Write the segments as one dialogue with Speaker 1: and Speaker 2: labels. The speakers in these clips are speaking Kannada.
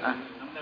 Speaker 1: ಹಾಂ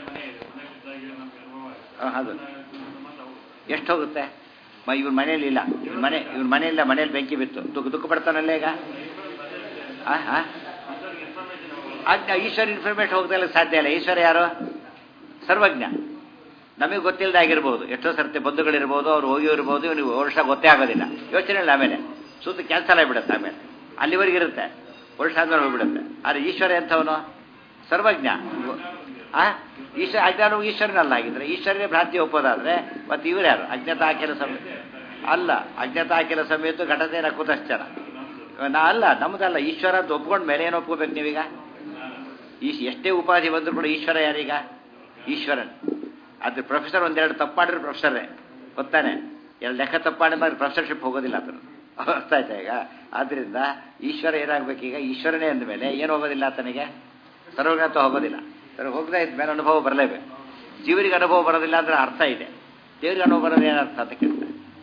Speaker 1: ಹಾಂ ಹೌದು ಎಷ್ಟು ಹೋಗುತ್ತೆ ಮ ಇವ್ರ ಮನೇಲಿ ಇಲ್ಲ ಇವ್ರ ಮನೆ ಇವ್ರ ಮನೆಯಿಲ್ಲ ಮನೇಲಿ ಬೆಂಕಿ ಬಿತ್ತು ದುಃಖ ದುಃಖ ಪಡ್ತಾನಲ್ಲ ಈಗ ಹಾಂ ಹಾಂ ಆಗ ಈಶ್ವರ ಇನ್ಫಾರ್ಮೇಟ್ ಹೋಗ್ದಲ್ಲ ಸಾಧ್ಯ ಇಲ್ಲ ಈಶ್ವರ ಯಾರು ಸರ್ವಜ್ಞ ನಮಗೆ ಗೊತ್ತಿಲ್ಲದೆ ಆಗಿರ್ಬೋದು ಎಷ್ಟೋ ಸರ್ತಿ ಬಂಧುಗಳಿರ್ಬೋದು ಅವ್ರು ಹೋಗಿ ಇರ್ಬೋದು ನೀವು ವರ್ಷ ಗೊತ್ತೇ ಆಗೋದಿಲ್ಲ ಯೋಚನೆ ಇಲ್ಲ ಆಮೇಲೆ ಸುತ್ತ ಕ್ಯಾನ್ಸಲ್ ಆಗಿಬಿಡುತ್ತೆ ಆಮೇಲೆ ಅಲ್ಲಿವರೆಗೆ ಇರುತ್ತೆ ವರ್ಷ ಆದ್ಮೇಲೆ ಹೋಗ್ಬಿಡುತ್ತೆ ಆದರೆ ಈಶ್ವರ ಎಂಥವನು ಸರ್ವಜ್ಞ ಆ ಈಶ್ವರ ಅಜ್ಞಾನ ಈಶ್ವರನಲ್ಲ ಆಗಿದ್ರೆ ಈಶ್ವರನೇ ಭ್ರಾಂತಿ ಒಪ್ಪೋದಾದ್ರೆ ಮತ್ತೆ ಇವ್ರು ಯಾರು ಅಜ್ಞಾತ ಹಾಕಿರೋ ಸಮಯ ಅಲ್ಲ ಅಜ್ಞಾತ ಹಾಕಿರೋ ಸಮೇತ ಘಟನೆ ನಕ್ಕುತಶ್ಚರ ನಾ ಅಲ್ಲ ನಮ್ದಲ್ಲ ಈಶ್ವರ ಅಂತ ಒಪ್ಕೊಂಡ ಮೇಲೆ ಏನು ಒಪ್ಕೋಬೇಕು ನೀವೀಗ ಈಶ್ ಎಷ್ಟೇ ಉಪಾಧಿ ಬಂದರೂ ಕೂಡ ಈಶ್ವರ ಯಾರೀಗ ಈಶ್ವರನ್ ಅದು ಪ್ರೊಫೆಸರ್ ಒಂದೆರಡು ತಪ್ಪು ಮಾಡಿದ್ರೆ ಪ್ರೊಫೆಸರೇ ಗೊತ್ತಾನೆ ಎರಡು ಲೆಕ್ಕ ತಪ್ಪು ಮಾಡಿದ್ರೆ ಪ್ರೊಫೆಸರ್ಶಿಪ್ ಹೋಗೋದಿಲ್ಲ ಅದನ್ನು ಅರ್ಥ ಆಯ್ತಾ ಈಗ ಆದ್ದರಿಂದ ಈಶ್ವರ ಏನಾಗಬೇಕೀಗ ಈಶ್ವರನೇ ಅಂದಮೇಲೆ ಏನು ಹೋಗೋದಿಲ್ಲ ಆತನಿಗೆ ಸರ್ವಜ್ಞಾತ ಹೋಗೋದಿಲ್ಲ ಸರ್ ಹೋಗದೇ ಇದ್ಮೇಲೆ ಅನುಭವ ಬರಲೇಬೇಕು ಜೀವರಿಗೆ ಅನುಭವ ಬರೋದಿಲ್ಲ ಅಂದ್ರೆ ಅರ್ಥ ಇದೆ ದೇವರಿಗೆ ಅನುಭವ ಬರೋದು ಏನು ಅರ್ಥ ಅಂತ ಕೇಳ್ತಾರೆ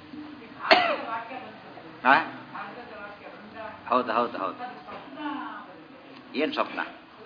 Speaker 1: ಹಾಂ ಹೌದು ಹೌದು ಹೌದು ಏನು ಸ್ವಪ್ನ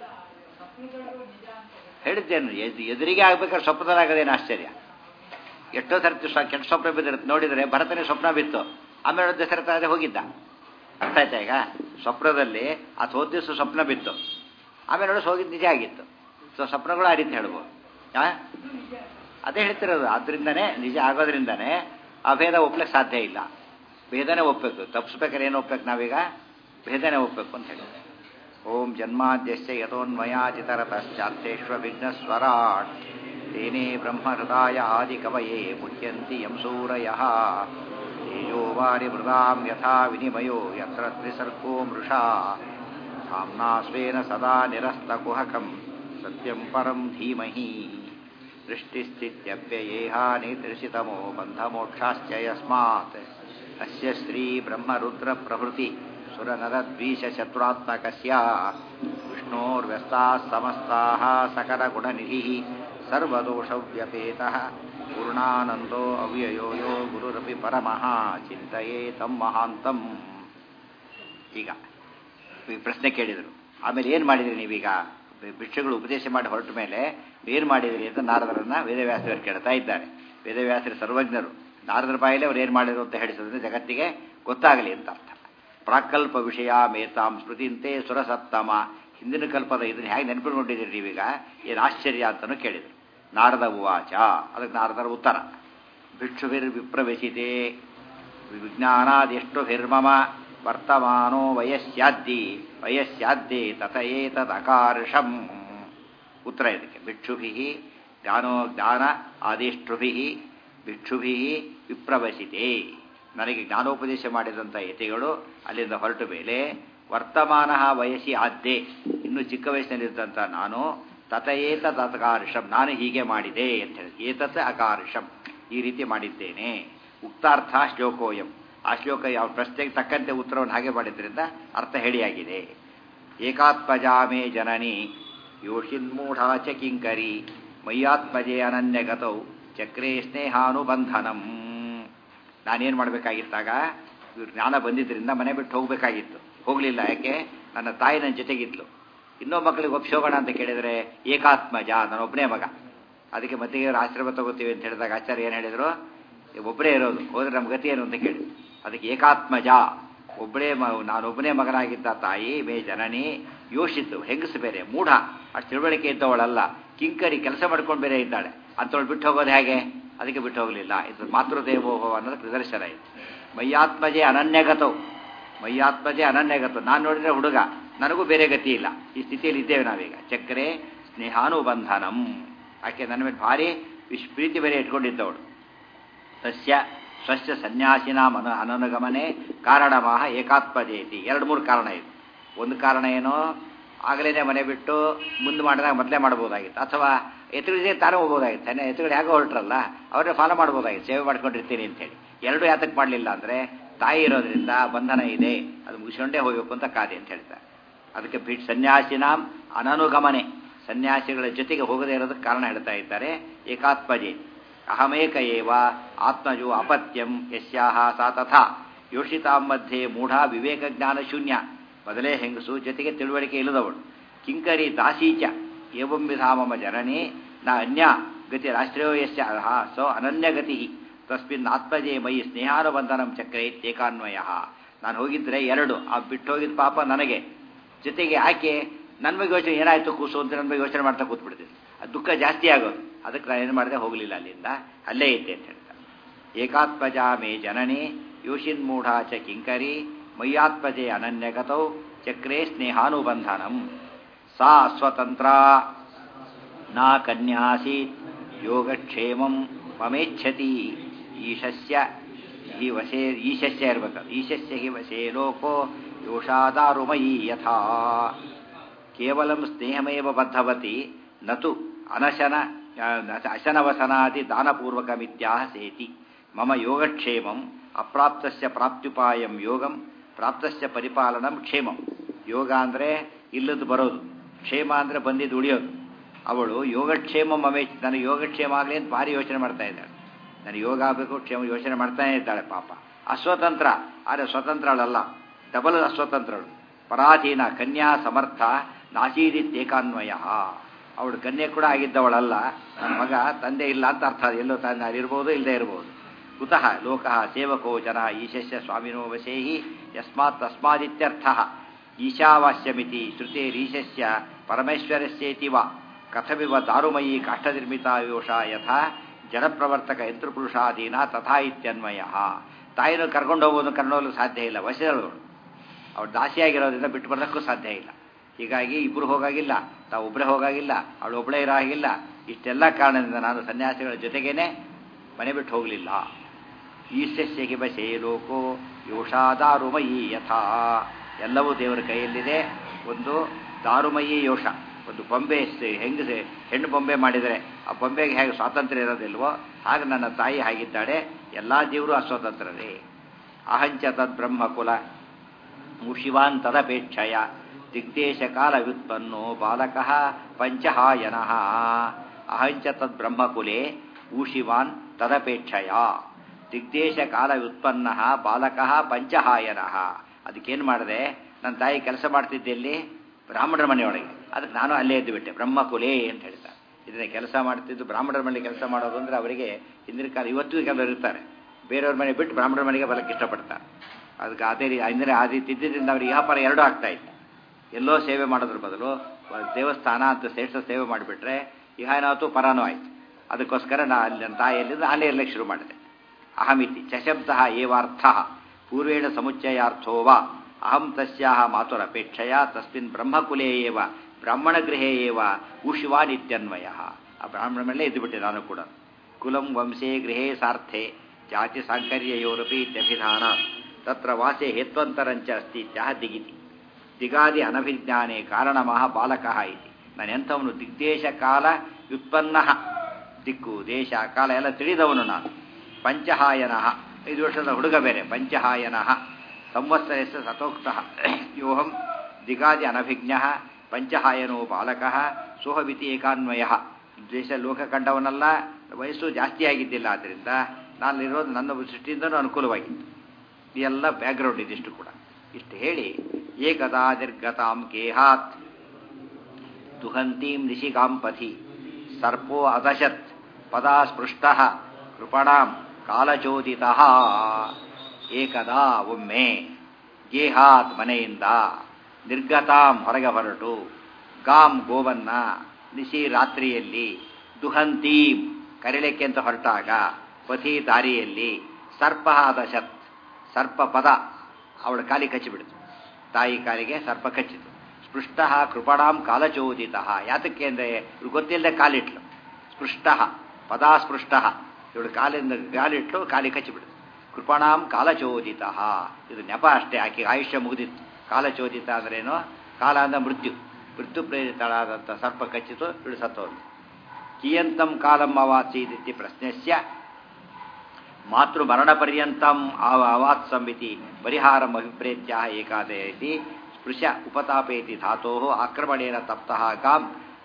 Speaker 1: ಹೇಳಿದ್ದೇನು ಎದ್- ಎದುರಿಗೆ ಆಗ್ಬೇಕಾದ್ರೆ ಸ್ವಪ್ನದಾಗದೇನು ಆಶ್ಚರ್ಯ ಎಷ್ಟೋ ಸರ್ತಿ ಸ್ವ ಕೆಟ್ಟ ಸ್ವಪ್ನ ಬಿದ್ದಿರುತ್ತೆ ನೋಡಿದರೆ ಭರತನೇ ಸ್ವಪ್ನ ಬಿತ್ತು ಆಮೇಲೆ ಒಂದು ದಸರಾ ಹೋಗಿದ್ದ ಅರ್ಥ ಆಯ್ತಾ ಈಗ ಸ್ವಪ್ನದಲ್ಲಿ ಆ ಹೋದ ದಿವಸ ಸ್ವಪ್ನ ಬಿತ್ತು ಆಮೇಲೆ ನೋಡಿಸ್ ಹೋಗಿದ್ದು ನಿಜ ಆಗಿತ್ತು ಸೊ ಸ್ವಪ್ನಗಳು ಆ ರೀತಿ ಹೇಳ್ಬೋದು ಆ? ಅದೇ ಹೇಳ್ತಿರೋದು ಆದ್ರಿಂದನೇ ನಿಜ ಆಗೋದ್ರಿಂದನೇ ಅಭೇದ ಒಪ್ಲಿಕ್ಕೆ ಸಾಧ್ಯ ಇಲ್ಲ ಭೇದನೆ ಒಪ್ಪಬೇಕು ತಪ್ಪಿಸ್ಬೇಕಾದ್ರೆ ಏನು ಒಪ್ಬೇಕು ನಾವೀಗ ಭೇದನೆ ಒಪ್ಪಬೇಕು ಅಂತ ಹೇಳಿ ಓಂ ಜನ್ಮಾದ್ಯಸ್ಯ ಯಥೋನ್ಮಯಾಚಿತರತಶ್ಚಾತ್ತೇಶ್ವ ವಿಘ್ನಸ್ವರಾಟ್ ತೇನೇ ಬ್ರಹ್ಮಹೃದಾಯ ಆದಿಕವಯೇ ಮುಹ್ಯಂತಿ ಯಂ ಸೂರಯಃ ತೇಜೋ ವಾರಿ ಮೃದಾಂ ಯಥಾ ವಿನಿಮಯೋ ಯತ್ರ ತ್ರಿಸರ್ಗೋ ಮೃಷಾ ಧಾಮ್ನಾ ಸ್ವೇನ ಸದಾ ನಿರಸ್ತಕುಹಕಂ ಸತ್ಯಂ ಪರಂ ಧೀಮಹಿ ದೃಷ್ಟಿಸ್ಥಿತ್ಯಪ್ಯಯೇಹಾನಿದೃಶಿತಮೋ ಬಂಧಮೋಕ್ಷಾಶ್ಚ ಯಸ್ಮಾತ್ ಅಸ್ಯ ಶ್ರೀ ಬ್ರಹ್ಮರುದ್ರ ಪ್ರಭೃತಿ ಸುರನರದ್ವೀಶತ್ರಾತ್ಮಕಸ್ಯ ವಿಷ್ಣೋರ್ವ್ಯಸ್ತಾः ಸಮಸ್ತಾः सकलगुणनिधिः सर्वदोषव्यपेतः पूर्णानन्दो ಅವ್ಯಯೋ ಯೋ ಗುರುರಪಿ ಪರಮಃ ಚಿಂತೆಯೇ ತಮ್ಮ ಮಹಾಂತಂ ಈಗ ಈ ಪ್ರಶ್ನೆ ಕೇಳಿದರು ಆಮೇಲೆ ಏನು ಮಾಡಿದ್ರಿ ನೀವೀಗ ಬಿ- ಭಿಕ್ಷುಗಳು ಉಪದೇಶ ಮಾಡಿ ಹೊರಟ ಮೇಲೆ ಏನು ಮಾಡಿದ್ರಿ ಅಂತ ನಾರದರನ್ನ ವೇದವ್ಯಾಸರು ಕೇಳ್ತಾ ಇದ್ದಾರೆ ವೇದವ್ಯಾಸರು ಸರ್ವಜ್ಞರು ನಾರದರ ಬಾಯಲ್ಲಿ ಅವ್ರು ಏನು ಮಾಡಿದ್ರು ಅಂತ ಹೇಳಿಸೋದ್ರೆ ಜಗತ್ತಿಗೆ ಗೊತ್ತಾಗಲಿ ಅಂತ ಅರ್ಥ ಪ್ರಾಕಲ್ಪ ವಿಷಯ ಮೇತಾಂ ಸ್ಮೃತಿಂತೆ ಸುರಸತ್ತಮ ಹಿಂದಿನ ಕಲ್ಪದ ಇದನ್ನ ಹೇಗೆ ನೆನಪಿಟ್ಕೊಂಡಿದ್ದೀರಿ ನೀವೀಗ ಏನು ಆಶ್ಚರ್ಯ ಅಂತಲೂ ಕೇಳಿದರು ನಾರದ ಉವಾಚ ಅದಕ್ಕೆ ನಾರದರ ಉತ್ತರ ಭಿಕ್ಷುಭಿರ್ ವಿಪ್ರವೆಸಿತೆ ವಿಜ್ಞಾನಾದೆಷ್ಟು ಹಿರ್ಮಮ ವರ್ತಮಾನೋ ವಯಸ್ಯಾದ್ದಿ ವಯಸ್ಯಾದ್ದಿ ತತಯೇತದಕಾರ್ಷಂ ಉತ್ತರ ಇದಕ್ಕೆ ಭಿಕ್ಷುಭಿ ಜ್ಞಾನೋ ಜ್ಞಾನ ಆದಿಷ್ಟುಭಿ ಭಿಕ್ಷುಭಿ ವಿಪ್ರವಸಿತೆ ನನಗೆ ಜ್ಞಾನೋಪದೇಶ ಮಾಡಿದಂಥ ಯತಿಗಳು ಅಲ್ಲಿಂದ ಹೊರಟ ಮೇಲೆ ವರ್ತಮಾನ ವಯಸ್ಸಿ ಆದ್ದೆ ಇನ್ನು ಚಿಕ್ಕ ವಯಸ್ಸಿನಲ್ಲಿದ್ದಂಥ ನಾನು ತತಯೇತ ತತ್ಕಾರ್ಷಂ ನಾನು ಹೀಗೆ ಮಾಡಿದೆ ಅಂತ ಹೇಳಿ ಏತತ್ ಅಕಾರ್ಷಂ ಈ ರೀತಿ ಮಾಡಿದ್ದೇನೆ ಉಕ್ತಾರ್ಥ ಶ್ಲೋಕೋಯಂ ಆ ಶ್ಲೋಕ ಯಾವ ಪ್ರಶ್ನೆಗೆ ತಕ್ಕಂತೆ ಉತ್ತರವನ್ನು ಹಾಗೆ ಮಾಡಿದ್ರಿಂದ ಅರ್ಥ ಹೇಳಿಯಾಗಿದೆ ಏಕಾತ್ಮಜಾಮೇ ಜನನಿ ಯೋಷಿನ್ಮೂಢಾ ಚ ಕಿಂಕರಿ ಮಯ್ಯಾತ್ಮಜೆ ಅನನ್ಯಗತೌ ಚಕ್ರೇ ಸ್ನೇಹಾನುಬಂಧನಂ ನಾನೇನು ಮಾಡಬೇಕಾಗಿತ್ತಾಗ ಇವ್ರು ಜ್ಞಾನ ಬಂದಿದ್ದರಿಂದ ಮನೆ ಬಿಟ್ಟು ಹೋಗಬೇಕಾಗಿತ್ತು ಹೋಗಲಿಲ್ಲ ಯಾಕೆ ನನ್ನ ತಾಯಿ ನನ್ನ ಜೊತೆಗಿದ್ಲು ಇನ್ನೂ ಮಕ್ಕಳಿಗೆ ಒಪ್ಪಿಸೋಗೋಣ ಅಂತ ಕೇಳಿದರೆ ಏಕಾತ್ಮಜ ನಾನೊಬ್ಬನೇ ಮಗ ಅದಕ್ಕೆ ಮತ್ತೆ ಇವ್ರು ಆಶ್ರಮ ತಗೋತೀವಿ ಅಂತ ಹೇಳಿದಾಗ ಆಚಾರ್ಯ ಏನು ಹೇಳಿದರು ಒಬ್ಬರೇ ಇರೋದು ಹೋದ್ರೆ ನಮ್ಮ ಗತಿ ಏನು ಅಂತ ಕೇಳಿ ಅದಕ್ಕೆ ಏಕಾತ್ಮಜ ಒಬ್ಬಳೇ ಮ ನಾನೊಬ್ಬನೇ ಮಗನಾಗಿದ್ದ ತಾಯಿ ಮೇ ಜನನಿ ಯೋಷಿತ್ತು ಹೆಂಗಸು ಬೇರೆ ಮೂಢ ಅಷ್ಟು ತಿಳುವಳಿಕೆ ಇದ್ದವಳಲ್ಲ ಕಿಂಕರಿ ಕೆಲಸ ಮಾಡ್ಕೊಂಡು ಬೇರೆ ಇದ್ದಾಳೆ ಅಂಥವಳು ಬಿಟ್ಟು ಹೋಗೋದು ಹೇಗೆ ಅದಕ್ಕೆ ಬಿಟ್ಟು ಹೋಗಲಿಲ್ಲ ಇದು ಮಾತೃದೇವೋಭವ ಅನ್ನೋದಕ್ಕೆ ನಿದರ್ಶನ ಇದೆ ಮಯ್ಯಾತ್ಮಜೆ ಅನನ್ಯಗತವು ಮಯ್ಯಾತ್ಮಜೆ ಅನನ್ಯಗತ ನಾನು ನೋಡಿದ್ರೆ ಹುಡುಗ ನನಗೂ ಬೇರೆ ಗತಿ ಇಲ್ಲ ಈ ಸ್ಥಿತಿಯಲ್ಲಿ ಇದ್ದೇವೆ ನಾವೀಗ ಚಕ್ರೆ ಸ್ನೇಹಾನುಬಂಧನಂ ಆಕೆ ನನ್ನ ಮೇಲೆ ಭಾರಿ ವಿಶ್ ಪ್ರೀತಿ ಬೇರೆ ಇಟ್ಕೊಂಡಿದ್ದವಳು ತಸ್ಯ ಸ್ವಸ್ಯ ಸನ್ಯಾಸಿನಾಂ ಅನ ಅನನುಗಮನೆ ಕಾರಣಮಾಹ ಏಕಾತ್ಮಜೇತಿ ಎರಡು ಮೂರು ಕಾರಣ ಇದೆ ಒಂದು ಕಾರಣ ಏನು ಆಗಲೇ ಮನೆ ಬಿಟ್ಟು ಮುಂದೆ ಮಾಡಿದಾಗ ಮೊದಲೇ ಮಾಡ್ಬೋದಾಗಿತ್ತು ಅಥವಾ ಎತ್ತುಗಳಿಗೆ ತಾನೇ ಹೋಗ್ಬೋದಾಗಿತ್ತು ತಾನೇ ಎತ್ತುಗಳು ಹೇಗೋ ಹೊರಟ್ರಲ್ಲ ಅವ್ರನ್ನೇ ಫಾಲೋ ಮಾಡ್ಬೋದಾಗಿತ್ತು ಸೇವೆ ಮಾಡ್ಕೊಂಡಿರ್ತೀನಿ ಅಂತೇಳಿ ಎರಡು ಯಾತಕ್ಕೆ ಮಾಡಲಿಲ್ಲ ಅಂದರೆ ತಾಯಿ ಇರೋದ್ರಿಂದ ಬಂಧನ ಇದೆ ಅದು ಮುಗಿಸ್ಕೊಂಡೇ ಹೋಗಬೇಕು ಅಂತ ಕಾದೆ ಅಂತ ಹೇಳ್ತಾರೆ ಅದಕ್ಕೆ ಬಿಟ್ ಸನ್ಯಾಸಿನಾಂ ಅನನುಗಮನೆ ಸನ್ಯಾಸಿಗಳ ಜೊತೆಗೆ ಹೋಗದೇ ಇರೋದಕ್ಕೆ ಕಾರಣ ಹೇಳ್ತಾ ಇದ್ದಾರೆ ಏಕಾತ್ಮಜೆ ಅಹಮೇಕ ಏವ ಆತ್ಮಜೋ ಅಪತ್ಯಂ ಯಸ್ಯಾಹ ಸಾ ತಥಾ ಯೋಷಿತಾಂ ಮಧ್ಯೆ ಮೂಢ ವಿವೇಕ ಜ್ಞಾನ ಶೂನ್ಯ ಮೊದಲೇ ಹೆಂಗಸು ಜೊತೆಗೆ ತಿಳುವಳಿಕೆ ಇಲ್ಲದವಳು ಕಿಂಕರಿ ದಾಸೀಚ ಏವಂ ವಿಧ ಮಮ ಜನನಿ ನ ಅನ್ಯ ಗತಿ ರಾಷ್ಟ್ರೀಯ ಯಸ್ಯ ಅರ್ಹ ಸೊ ಅನನ್ಯ ಗತಿ ತಸ್ಮಿನ್ ಆತ್ಮಜೇ ಮೈ ಸ್ನೇಹಾನುಬಂಧನಂ ಚಕ್ರ ಏಕಾನ್ವಯ ನಾನು ಹೋಗಿದ್ರೆ ಎರಡು ಆ ಬಿಟ್ಟು ಹೋಗಿದ್ದ ಪಾಪ ನನಗೆ ಜೊತೆಗೆ ಆಕೆ ನನ್ನ ಬಗ್ಗೆ ಯೋಚನೆ ಏನಾಯ್ತು ಕೂಸು ಅಂತ ನನ್ನ ಬಗ್ಗೆ ಯೋಚನೆ ಮಾಡ್ತಾ ಕೂತ್ಬಿಡ್ತೀನಿ ಅದು ದುಃಖ ಜಾಸ್ತಿ ಆಗೋದು ಅದಕ್ಕೆ ನಾನು ಏನು ಮಾಡಿದೆ ಹೋಗಲಿಲ್ಲ ಅಲ್ಲಿಂದ ಅಲ್ಲೇ ಇದ್ದೆ ಅಂತ ಹೇಳ್ತಾರೆ ಏಕಾತ್ಮಜಾ ಮೇ ಜನನಿ ಯೋಷಿನ್ಮೂಢ ಚ ಕಿಂಕರಿ ಮಯ್ಯಾತ್ಮಜೆ ಅನನ್ಯಗತೌ ಚಕ್ರೇ ಸ್ನೇಹಾನುಬಂಧನಂ ಸಾ ಸ್ವತಂತ್ರ ನಾ ಕನ್ಯಾಸೀತ್ ಯೋಗಕ್ಷೇಮಂ ಮಮೇಚ್ಛತಿ ಈಶಸ್ಯ ಹಿ ವಶೇ ಈಶಸ್ಯ ಇರ್ಬೇಕು ಈಶಸ್ಯ ಹಿ ವಶೇ ಲೋಕೋ ಯೋಷಾದಾರುಮಯೀ ಯಥಾ ಕೇವಲಂ ಸ್ನೇಹಮೇವ ಬದ್ಧವತಿ ನತು ಅನಶನ ಅಶನವಸನಾದಿ ದಾನಪೂರ್ವಕಮಿತ್ಯಾಹ ಸೇತಿ ಮಮ ಯೋಗಕ್ಷೇಮಂ ಅಪ್ರಾಪ್ತಸ್ಯ ಪ್ರಾಪ್ತ್ಯುಪಾಯಂ ಯೋಗಂ ಪ್ರಾಪ್ತಸ್ಯ ಪರಿಪಾಲನಂ ಕ್ಷೇಮಂ ಯೋಗ ಅಂದರೆ ಇಲ್ಲದ್ದು ಬರೋದು ಕ್ಷೇಮ ಅಂದರೆ ಬಂದಿದ್ದು ಉಳಿಯೋದು ಅವಳು ಯೋಗಕ್ಷೇಮ ಮಮೇ ನನಗೆ ಯೋಗಕ್ಷೇಮ ಆಗಲಿ ಅಂತ ಭಾರಿ ಯೋಚನೆ ಮಾಡ್ತಾ ಇದ್ದಾಳೆ ನನಗೆ ಯೋಗ ಆಗಬೇಕು ಕ್ಷೇಮ ಯೋಚನೆ ಮಾಡ್ತಾನೆ ಇದ್ದಾಳೆ ಪಾಪ ಅಸ್ವತಂತ್ರ ಆದರೆ ಸ್ವತಂತ್ರಳಲ್ಲ ಡಬಲ್ ಅಸ್ವತಂತ್ರಳು ಪರಾಧೀನ ಕನ್ಯಾ ಸಮರ್ಥ ನಾಸೀದಿತ್ಯೇಕಾನ್ವಯ ಅವಳು ಕನ್ಯೆ ಕೂಡ ಆಗಿದ್ದವಳಲ್ಲ ನನ್ನ ಮಗ ತಂದೆ ಇಲ್ಲ ಅಂತ ಅರ್ಥ ಎಲ್ಲೋ ತಂದೆ ಇರ್ಬೋದು ಇಲ್ಲದೆ ಇರ್ಬೋದು ಕುತಃ ಲೋಕಃ ಸೇವಕೋ ಜನ ಈಶಸ್ಯ ಸ್ವಾಮಿನೋ ವಶೇಹಿ ಯಸ್ಮಾತ್ ತಸ್ಮಾದಿತ್ಯರ್ಥ ಈಶಾವಾಸ್ಯಮಿತಿ ಶ್ರುತೇರೀಶಸ್ಯ ಪರಮೇಶ್ವರಸ್ಯೇತಿ ವಾ ಕಥಮಿವ ದಾರುಮಯೀ ಕಾಷ್ಠನಿರ್ಮಿತಾ ಯೋಷ ಯಥಾ ಜಡಪ್ರವರ್ತಕ ಯಂತ್ರಪುರುಷಾಧೀನ ತಥಾ ಇತ್ಯನ್ವಯ ತಾಯಿನ ಕರ್ಕೊಂಡು ಹೋಗೋದು ಕರ್ಕೊಂಡು ಸಾಧ್ಯ ಇಲ್ಲ ವಶದಳು ಅವಳು ದಾಸಿಯಾಗಿರೋದ್ರಿಂದ ಬಿಟ್ಟು ಬರೋದಕ್ಕೂ ಸಾಧ್ಯ ಇಲ್ಲ ಹೀಗಾಗಿ ಇಬ್ಬರು ಹೋಗಾಗಿಲ್ಲ ತಾವು ಒಬ್ಬರೇ ಹೋಗಾಗಿಲ್ಲ ಅವಳು ಒಬ್ಬಳೇ ಇರೋ ಹಾಗಿಲ್ಲ ಇಷ್ಟೆಲ್ಲ ಕಾರಣದಿಂದ ನಾನು ಸನ್ಯಾಸಿಗಳ ಜೊತೆಗೇನೆ ಮನೆ ಬಿಟ್ಟು ಹೋಗಲಿಲ್ಲ ಈಶಸ್ಯಗೆ ಬಸೆ ಲೋಕೋ ಯೋಷಾದಾರುಮಯಿ ಯಥಾ ಎಲ್ಲವೂ ದೇವರ ಕೈಯಲ್ಲಿದೆ ಒಂದು ದಾರುಮಯಿ ಯೋಷ ಒಂದು ಬೊಂಬೆ ಹೆಂಗಸೆ ಹೆಣ್ಣು ಬೊಂಬೆ ಮಾಡಿದರೆ ಆ ಬೊಂಬೆಗೆ ಹೇಗೆ ಸ್ವಾತಂತ್ರ್ಯ ಇರೋದಿಲ್ವೋ ಹಾಗೆ ನನ್ನ ತಾಯಿ ಹಾಗಿದ್ದಾಳೆ ಎಲ್ಲ ಜೀವರು ಅಸ್ವತಂತ್ರರೇ ಅಹಂಚ ತದ್ ಬ್ರಹ್ಮಕುಲ ಮುಷಿವಾನ್ ತದಪೇಕ್ಷಯ ದಿಗ್ದೇಶ ಕಾಲ ವ್ಯುತ್ಪನ್ನೋ ಬಾಲಕ ಪಂಚಹಾಯನ ಅಹಂಚ ತದ್ ಬ್ರಹ್ಮಕುಲೆ ಊಷಿವಾನ್ ತದಪೇಕ್ಷಯ ದಿಗ್ದೇಶ ಕಾಲ ವ್ಯುತ್ಪನ್ನ ಬಾಲಕ ಪಂಚಹಾಯನ ಅದಕ್ಕೇನು ಮಾಡಿದೆ ನನ್ನ ತಾಯಿ ಕೆಲಸ ಮಾಡ್ತಿದ್ದೆ ಇಲ್ಲಿ ಬ್ರಾಹ್ಮಣರ ಮನೆಯೊಳಗೆ ಅದಕ್ಕೆ ನಾನು ಅಲ್ಲೇ ಎದ್ದು ಬಿಟ್ಟೆ ಬ್ರಹ್ಮಕುಲೆ ಅಂತ ಹೇಳ್ತಾರೆ ಇದನ್ನ ಕೆಲಸ ಮಾಡ್ತಿದ್ದು ಬ್ರಾಹ್ಮಣರ ಮನೆಗೆ ಕೆಲಸ ಮಾಡೋದು ಅಂದರೆ ಅವರಿಗೆ ಹಿಂದಿನ ಕಾಲ ಇವತ್ತಿಗೂ ಕೆಲವರು ಇರ್ತಾರೆ ಬೇರೆಯವ್ರ ಮನೆ ಬಿಟ್ಟು ಬ್ರಾಹ್ಮಣರ ಮನೆಗೆ ಬರಕ್ಕೆ ಇಷ್ಟಪಡ್ತಾರೆ ಅದಕ್ಕೆ ಅದೇ ರೀತಿ ಅಂದರೆ ಆ ರೀತಿ ಇದ್ದಿದ್ದರಿಂದ ಅವ್ರಿಗೆ ವ್ಯಾಪಾರ ಎರಡೂ ಆಗ್ತಾ ಇತ್ತು ಎಲ್ಲೋ ಸೇವೆ ಮಾಡೋದ್ರ ಬದಲು ದೇವಸ್ಥಾನ ಅಂತ ಶ್ರೇಷ್ಠ ಸೇವೆ ಮಾಡಿಬಿಟ್ರೆ ಈಗ ಏನಾಯ್ತು ಪರಾನೂ ಆಯಿತು ಅದಕ್ಕೋಸ್ಕರ ನಾ ಅಲ್ಲಿ ನನ್ನ ತಾಯಿಯಲ್ಲಿದ್ದು ಅಲ್ಲೇ ಇರಲಿಕ್ಕೆ ಶುರು ಮಾಡಿದೆ ಅಹಮಿತಿ ಚಶಬ್ದ ಏವಾರ್ಥ ಪೂರ್ವೇಣ ಸಮುಚ್ಚಯಾರ್ಥೋ ವಾ ಅಹಂ ತಸ್ಯಾಹ ಮಾತುರಪೇಕ್ಷೆಯ ತಸ್ಮಿನ್ ಬ್ರಹ್ಮಕುಲೇ ಏವ ಬ್ರಾಹ್ಮಣಗೃಹೇ ಏವ ಉಷಿವಾನಿತ್ಯನ್ವಯ ಆ ಬ್ರಾಹ್ಮಣ ಮೇಲೆ ಇದ್ದುಬಿಟ್ಟೆ ನಾನು ಕೂಡ ಕುಲಂ ವಂಶೇ ಗೃಹೇ ಸಾರ್ಥೆ ಜಾತಿ ಸಾಂಕರ್ಯಯೋರಪಿ ಇತ್ಯಭಿಧಾನ ತತ್ರ ವಾಸೆ ಹೇತ್ವಂತರಂಚ ಅಸ್ತಿ ಇತ್ಯಾಹ ದಿಗಿತಿ ದಿಗಾದಿ ಅನಭಿಜ್ಞಾನೇ ಕಾರಣಮಃ ಬಾಲಕಃ ಇತಿ ನಾನು ಎಂಥವನು ದಿಗ್ದೇಶ ಕಾಲ ವ್ಯುತ್ಪನ್ನ ದಿಕ್ಕು ದೇಶ ಕಾಲ ಎಲ್ಲ ತಿಳಿದವನು ನಾನು ಪಂಚಹಾಯನ ಐದು ವರ್ಷದ ಹುಡುಗ ಬೇರೆ ಪಂಚಹಾಯನ ಸಂವತ್ಸರಸ್ಯ ಸತೋಕ್ತ ಯೋಹಂ ದಿಗಾದಿ ಅನಭಿಜ್ಞ ಪಂಚಹಾಯನೋ ಬಾಲಕ ಸೋಹವಿತಿ ಏಕಾನ್ವಯ ದೇಶ ಲೋಕ ಕಂಡವನಲ್ಲ ವಯಸ್ಸು ಜಾಸ್ತಿ ಆಗಿದ್ದಿಲ್ಲ ಆದ್ದರಿಂದ ನಾನಿರೋದು ನನ್ನ ದೃಷ್ಟಿಯಿಂದನೂ ಅನುಕೂಲವಾಗಿತ್ತು ಇದೆಲ್ಲ ಬ್ಯಾಕ್ಗ್ರೌಂಡ್ ಇದಿಷ್ಟು ಕೂಡ ಇಷ್ಟು ಹೇಳಿ ಏಕದಾ ನಿರ್ಗತಾಂ ಕೇಹಾತ್ ದುಹಂತೀಂ ನಿಶಿಕಾಂ ಪಥಿ ಸರ್ಪೋ ಅದಶತ್ ಪದಾ ಸ್ಪೃಷ್ಟ ಕೃಪಣಾಂ ಕಾಲಚೋದಿತ ಏಕದಾ ಒಮ್ಮೆ ಗೇಹಾತ್ ಮನೆಯಿಂದ ನಿರ್ಗತಾಂ ಹೊರಗೆ ಹೊರಟು ಗಾಂ ಗೋವನ್ನ ನಿಶಿ ರಾತ್ರಿಯಲ್ಲಿ ದುಹಂತೀಂ ಕರಿಲಿಕ್ಕೆ ಅಂತ ಹೊರಟಾಗ ಪಥಿ ದಾರಿಯಲ್ಲಿ ಸರ್ಪ ಅದಶತ್ ಸರ್ಪ ಪದ ಅವಳ ಕಾಲಿ ಕಚ್ಚಿಬಿಡ್ತು ತಾಯಿ ಕಾಲಿಗೆ ಸರ್ಪ ಕಚ್ಚಿತು ಸ್ಪೃಷ್ಟ ಕೃಪಣಾಂ ಕಾಲಚೋದಿತ ಯಾತಕ್ಕೆ ಅಂದರೆ ಇವ್ರು ಗೊತ್ತಿಲ್ಲದೆ ಕಾಲಿಟ್ಲು ಸ್ಪೃಷ್ಟ ಪದಾಸ್ಪೃಷ್ಟ ಇವಳು ಕಾಲಿಂದ ಕಾಲಿಟ್ಲು ಕಾಲಿ ಕಚ್ಚಿಬಿಡ್ತು ಕೃಪಣಾಂ ಕಾಲಚೋದಿತ ಇದು ನೆಪ ಅಷ್ಟೇ ಆಕೆ ಆಯುಷ್ಯ ಮುಗಿದಿತ್ತು ಕಾಲಚೋದಿತ ಅಂದ್ರೇನು ಕಾಲ ಅಂದ್ರೆ ಮೃತ್ಯು ಮೃತ್ಯು ಪ್ರೇರಿತಳಾದಂಥ ಸರ್ಪ ಕಚ್ಚಿತು ಇವಳು ಸತ್ತೋದು ಕಿಯಂತಂ ಕಾಲಂ ಅವಾತ್ಸೀದಿತಿ ಪ್ರಶ್ನೆಸ್ಯ ಮಾತೃಮರಣ ಪರ್ಯಂತಂ ಅವಾತ್ಸಂಬಿತಿ ಪರಿಹಾರಂ ಅಭಿಪ್ರೇತ್ಯ ಏಕಾದಯತಿ ಸ್ಪೃಶ ಉಪತಾಪೇತಿ ಧಾತೋ ಆಕ್ರಮಣೇನ ತಪ್ತಃ ಕಾಂ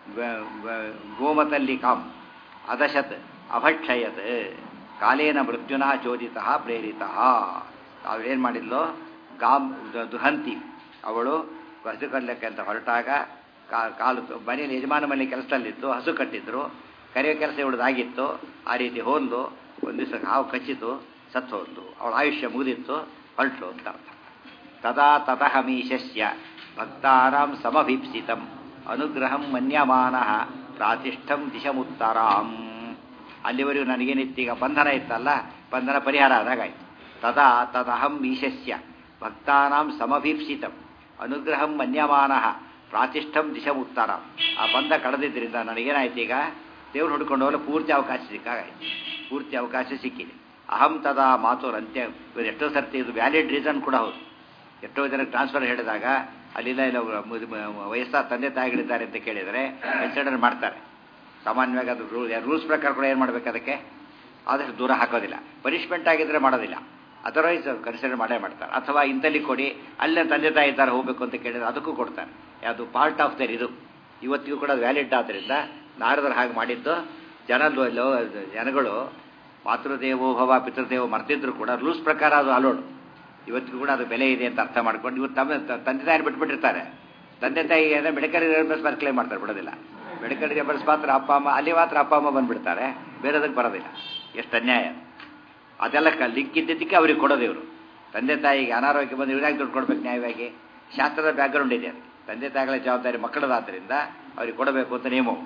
Speaker 1: ಗೋಮತಲ್ಲಿಕಾಂ ಅದಶತ್ ಅಭಕ್ಷಯತ್ ಕಾಲೇನ ಮೃತ್ಯುನಃ ಚೋದಿತ ಪ್ರೇರಿತ ಅವಳೇನು ಮಾಡಿದ್ಲು ಗಾಮ್ ದುಹಂತಿ ಅವಳು ಹಸು ಕಡ್ಲಕ್ಕೆ ಅಂತ ಹೊರಟಾಗ ಕಾ- ಕಾಲು ಮನೆಯಲ್ಲಿ ಯಜಮಾನ ಮನೆ ಕೆಲಸದಲ್ಲಿತ್ತು ಹಸು ಕಟ್ಟಿದ್ರು ಕರೆಯೋ ಕೆಲಸ ಇವಳದಾಗಿತ್ತು ಆ ರೀತಿ ಹೋದ್ಲು ಒಂದು ದಿವಸ ಹಾವು ಕಚ್ಚಿತು ಸತ್ತು ಹೋದ್ಲು ಅವಳ ಆಯುಷ್ಯ ಮುಗಿದಿತ್ತು ಹೊರಟ್ಲು ಅಂತ ಅರ್ಥ ತದಾ ತತಃ ಮೀಶಸ್ಯ ಭಕ್ತಾನಾಂ ಸಮಭೀಪ್ಸಿತಂ ಅನುಗ್ರಹಂ ಮನ್ಯಮಾನ ಪ್ರಾತಿಷ್ಠಂ ದಿಶಮುತ್ತರಾಂ ಅಲ್ಲಿವರೆಗೂ ನನಗೇನಿತ್ತೀಗ ಬಂಧನ ಇತ್ತಲ್ಲ ಬಂಧನ ಪರಿಹಾರ ಆದಾಗಾಯ್ತು ತದಾ ತದಹಂ ಈಶಸ್ಯ ಭಕ್ತಾನಾಂ ಸಮಭೀಪ್ಸಿತಂ ಅನುಗ್ರಹಂ ಮನ್ಯಮಾನ ಪ್ರಾತಿಷ್ಠಂ ದಿಶಮುತ್ತರಾಂ ಆ ಬಂಧ ಕಳೆದಿದ್ದರಿಂದ ನನಗೇನಾಯ್ತು ಈಗ ದೇವ್ರು ಹುಡ್ಕೊಂಡು ಹೋಗಲು ಪೂರ್ತಿ ಅವಕಾಶ ಸಿಕ್ಕಾಗಾಯ್ತು ಪೂರ್ತಿ ಅವಕಾಶ ಸಿಕ್ಕಿದೆ ಅಹಂ ತದಾ ಮಾತುರಂತ್ಯ ಎಷ್ಟೋ ಸರ್ತಿ ಇದು ವ್ಯಾಲಿಡ್ ರೀಸನ್ ಕೂಡ ಹೌದು ಎಷ್ಟೋ ಜನಕ್ಕೆ ಟ್ರಾನ್ಸ್ಫರ್ ಹೇಳಿದಾಗ ಅಲ್ಲಿಲ್ಲ ಇಲ್ಲ ವಯಸ್ಸಾದ ತಂದೆ ತಾಯಿಗಳಿದ್ದಾರೆ ಅಂತ ಕೇಳಿದರೆ ಕನ್ಸಿಡರ್ ಮಾಡ್ತಾರೆ ಸಾಮಾನ್ಯವಾಗಿ ಅದು ರೂಲ್ ರೂಲ್ಸ್ ಪ್ರಕಾರ ಕೂಡ ಏನು ಮಾಡಬೇಕು ಅದಕ್ಕೆ ಆದಷ್ಟು ದೂರ ಹಾಕೋದಿಲ್ಲ ಪನಿಷ್ಮೆಂಟ್ ಆಗಿದ್ರೆ ಮಾಡೋದಿಲ್ಲ ಅದರ್ವೈಸ್ ಕನ್ಸಿಡರ್ ಮಾಡೇ ಮಾಡ್ತಾರೆ ಅಥವಾ ಇಂಥಲ್ಲಿ ಕೊಡಿ ಅಲ್ಲೇ ತಂದೆ ತಾಯಿ ಇದ್ದಾರೆ ಹೋಗಬೇಕು ಅಂತ ಕೇಳಿದ್ರೆ ಅದಕ್ಕೂ ಕೊಡ್ತಾರೆ ಅದು ಪಾರ್ಟ್ ಆಫ್ ದರ್ ಇದು ಇವತ್ತಿಗೂ ಕೂಡ ವ್ಯಾಲಿಡ್ ಆದ್ದರಿಂದ ನಾರದರು ಹಾಗೆ ಮಾಡಿದ್ದು ಜನ ಜನಗಳು ಮಾತೃದೇವೋಭವ ಪಿತೃದೇವೋ ಮರ್ತಿದ್ರು ಕೂಡ ರೂಲ್ಸ್ ಪ್ರಕಾರ ಅದು ಅಲೋಡ್ ಇವತ್ತಿಗೂ ಕೂಡ ಅದು ಬೆಲೆ ಇದೆ ಅಂತ ಅರ್ಥ ಮಾಡ್ಕೊಂಡು ಇವ್ರು ತಮ್ಮ ತಂದೆ ತಾಯಿ ಬಿಟ್ಬಿಟ್ಟಿರ್ತಾರೆ ತಂದೆ ತಾಯಿ ಅಂದರೆ ಮೆಡಿಕಲ್ ರಿಯಂಬರ್ಸ್ಮೆಂಟ್ ಕ್ಲೇಮ್ ಮಾಡ್ತಾರೆ ಬಿಡೋದಿಲ್ಲ ಮೆಡಿಕಲ್ ರಿಯಂಬರ್ಸ್ ಮಾತ್ರ ಅಪ್ಪ ಅಮ್ಮ ಅಲ್ಲಿ ಮಾತ್ರ ಅಪ್ಪ ಅಮ್ಮ ಬಂದ್ಬಿಡ್ತಾರೆ ಬೇರೆದಕ್ಕೆ ಬರೋದಿಲ್ಲ ಎಷ್ಟು ಅನ್ಯಾಯ ಅದೆಲ್ಲ ಕ ಲಿಂಕ್ ಇದ್ದಿದ್ದಕ್ಕೆ ಅವ್ರಿಗೆ ಕೊಡೋದು ಇವರು ತಂದೆ ತಾಯಿಗೆ ಅನಾರೋಗ್ಯ ಬಂದು ಇವ್ರಾಗಿ ದುಡ್ಡು ಕೊಡ್ಬೇಕು ನ್ಯಾಯವಾಗಿ ಶಾಸ್ತ್ರದ ಬ್ಯಾಕ್ಗ್ರೌಂಡ್ ಇದೆ ಅದು. ತಂದೆ ತಾಯಿಗಳ ಜವಾಬ್ದಾರಿ ಮಕ್ಕಳದಾದ್ದರಿಂದ ಅವ್ರಿಗೆ ಕೊಡಬೇಕು ಅಂತ ನಿಯಮವು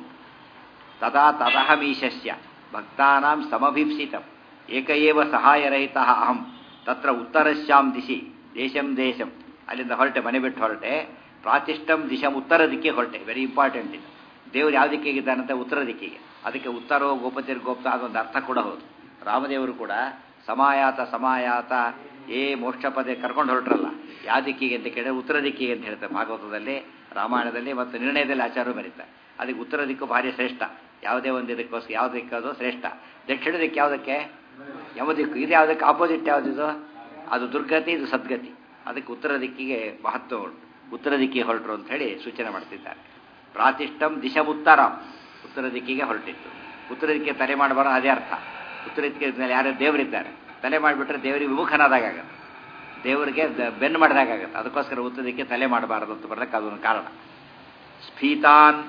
Speaker 1: ತದಾ ತದಹಮೀಶಸ್ಯ ಭಕ್ತಾನಾಂ ಸಮಭೀಪ್ಸಿತಂ ಏಕ ಏವ ಸಹಾಯರಹಿತ ಅಹಂ ತತ್ರ ಉತ್ತರಶ್ಯಾಂ ದಿಶಿ ದೇಶಂ ದೇಶಂ ಅಲ್ಲಿಂದ ಹೊರಟೆ ಮನೆ ಬಿಟ್ಟು ಹೊರಟೆ ಪ್ರಾತಿಷ್ಠಂ ದಿಶಂ ಉತ್ತರ ದಿಕ್ಕಿಗೆ ಹೊರಟೆ ವೆರಿ ಇಂಪಾರ್ಟೆಂಟ್ ಇದು ದೇವರು ಯಾವ ದಿಕ್ಕಿಗಿದ್ದಾನಂತೆ ಉತ್ತರ ದಿಕ್ಕಿಗೆ ಅದಕ್ಕೆ ಉತ್ತರೋ ಗೋಪತಿರ್ ಗೋಪ್ತ ಅದೊಂದು ಅರ್ಥ ಕೂಡ ಹೌದು ರಾಮದೇವರು ಕೂಡ ಸಮಾಯಾತ ಸಮಾಯಾತ ಏ ಮೋಕ್ಷ ಪದೇ ಕರ್ಕೊಂಡು ಹೊರಟ್ರಲ್ಲ ಯಾವ ದಿಕ್ಕಿಗೆ ಅಂತ ಕೇಳಿದ್ರೆ ಉತ್ತರ ದಿಕ್ಕಿಗೆ ಅಂತ ಹೇಳ್ತಾರೆ ಭಾಗವತದಲ್ಲಿ ರಾಮಾಯಣದಲ್ಲಿ ಮತ್ತು ನಿರ್ಣಯದಲ್ಲಿ ಆಚಾರ ಬರೀತಾರೆ ಅದಕ್ಕೆ ಉತ್ತರ ದಿಕ್ಕು ಭಾರಿ ಶ್ರೇಷ್ಠ ಯಾವುದೇ ಒಂದು ಇದಕ್ಕೋಸ್ಕರ ಯಾವ ದಿಕ್ಕದು ಶ್ರೇಷ್ಠ ದಕ್ಷಿಣ ದಿಕ್ಕು ಯಾವುದಕ್ಕೆ ಯಾವ ದಿಕ್ಕು ಇದು ಯಾವುದಕ್ಕೆ ಆಪೋಸಿಟ್ ಯಾವುದಿದು ಅದು ದುರ್ಗತಿ ಇದು ಸದ್ಗತಿ ಅದಕ್ಕೆ ಉತ್ತರ ದಿಕ್ಕಿಗೆ ಮಹತ್ವ ಉಂಟು ಉತ್ತರ ದಿಕ್ಕಿಗೆ ಹೊರಟರು ಅಂತ ಹೇಳಿ ಸೂಚನೆ ಮಾಡ್ತಿದ್ದಾರೆ ಪ್ರಾತಿಷ್ಠಂ ದಿಶಮುತ್ತರಾಂ ಉತ್ತರ ದಿಕ್ಕಿಗೆ ಹೊರಟಿತ್ತು ಉತ್ತರ ದಿಕ್ಕಿಗೆ ತಲೆ ಮಾಡಬಾರ ಅದೇ ಅರ್ಥ ಉತ್ತರ ದಿಕ್ಕಿಗೆ ಮೇಲೆ ಯಾರು ದೇವರಿದ್ದಾರೆ ತಲೆ ಮಾಡಿಬಿಟ್ರೆ ದೇವರಿಗೆ ವಿಮುಖನಾದಾಗತ್ತೆ ದೇವರಿಗೆ ದ- ಬೆನ್ನು ಮಾಡಿದಾಗತ್ತೆ ಅದಕ್ಕೋಸ್ಕರ ಉತ್ತರ ದಿಕ್ಕಿಗೆ ತಲೆ ಮಾಡಬಾರದು ಅಂತ ಬರಲಿಕ್ಕೆ ಅದೊಂದು ಕಾರಣ ಸ್ಫೀತಾನ್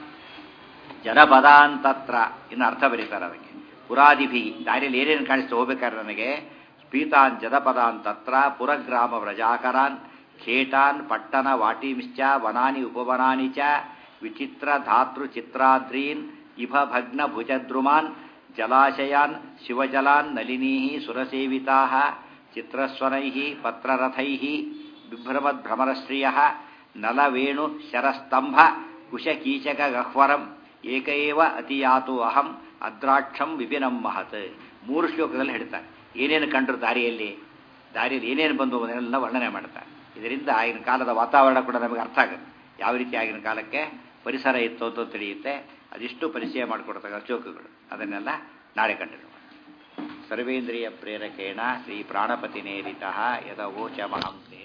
Speaker 1: ಜನಪದಾನ್ ತತ್ರ ಇನ್ನು ಅರ್ಥ ಬರೀತಾರೆ ಅದಕ್ಕೆ ಪುರಾದಿಭಿ ದಾರಿಯಲ್ಲಿ ಏನೇನು ಕಾಣಿಸ್ತು ಹೋಗ್ಬೇಕಾದ್ರೆ ನನಗೆ ಸ್ಫೀತಾನ್ ಜನಪದಾನ್ ತತ್ರ ಪುರಗ್ರಾಮ ವ್ರಜಾಕರಾನ್ ಖೇಟಾನ್ ಪಟ್ಟಣ ವಾಟಿಂಶ್ಚ ವನಾನಿ ಉಪವನಾನಿ ಚ ವಿಚಿತ್ರ ಧಾತೃ ಚಿತ್ರಾದ್ರೀನ್ ಇಭ ಭಗ್ನ ಭುಜದ್ರುಮಾನ್ ಜಲಾಶಯಾನ್ ಶಿವಜಲಾನ್ ನಲಿನೀ ಸುರಸೇವಿತಾ ಚಿತ್ರಸ್ವನೈ ಪತ್ರರಥೈ ಬಿಭ್ರಮದ್ಭ್ರಮರಶ್ರಿಯ ನಲವೇಣು ಶರಸ್ತಂಭ ಕುಶಕೀಚಕ ಗಹ್ವರಂ ಏಕೈವ ಅತಿಯಾತು ಅಹಂ ಅದ್ರಾಕ್ಷಂ ವಿಪಿನಂ ಮಹತ್ ಮೂರು ಶ್ಲೋಕದಲ್ಲಿ ಹೇಳ್ತಾರೆ ಏನೇನು ಕಂಡ್ರು ದಾರಿಯಲ್ಲಿ ದಾರಿಯಲ್ಲಿ ಏನೇನು ಬಂದು ಅದನ್ನೆಲ್ಲ ವರ್ಣನೆ ಮಾಡ್ತಾರೆ ಇದರಿಂದ ಆಗಿನ ಕಾಲದ ವಾತಾವರಣ ಕೂಡ ನಮಗೆ ಅರ್ಥ ಆಗುತ್ತೆ ಯಾವ ರೀತಿ ಆಗಿನ ಕಾಲಕ್ಕೆ ಪರಿಸರ ಇತ್ತು ಅಂತ ತಿಳಿಯುತ್ತೆ ಅದಿಷ್ಟು ಪರಿಚಯ ಮಾಡಿಕೊಡ್ತಕ್ಕ ಚೌಕಗಳು ಅದನ್ನೆಲ್ಲ ನಾಳೆ ಕಂಡು ಸರ್ವೇಂದ್ರಿಯ ಪ್ರೇರಕೇಣ ಶ್ರೀ ಪ್ರಾಣಪತಿ ನೇರಿತ ಯದ ಓಚ ಮಹಂತೆ